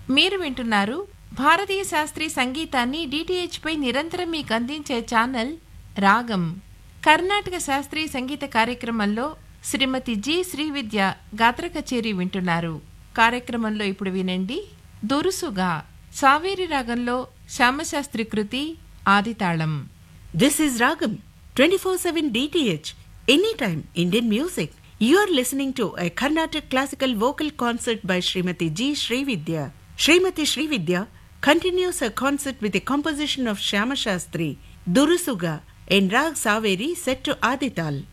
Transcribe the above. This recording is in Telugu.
మీరు వింటున్నారు భారతీయ శాస్త్రీయ సంగీతాన్ని డిటిహెచ్ పై నిరంతరం మీకు అందించే ఛానల్ రాగం కర్ణాటక శాస్త్రీయ సంగీత కార్యక్రమంలో శ్రీమతి జి శ్రీవిద్య గాత్ర కచేరీ వింటున్నారు కార్యక్రమంలో ఇప్పుడు వినండి దురుసుగా సావేరి రాగంలో శ్యామశాస్త్రి కృతి ఆదితాళం This is Ragam 24/7 DTH Anytime Indian Music. You are listening to a Carnatic classical vocal concert by Srimati G. Srividya. Srimati Srividya continues her concert with a composition of Shyama Shastri, Durusuga, in Rag Saveri set to Adital.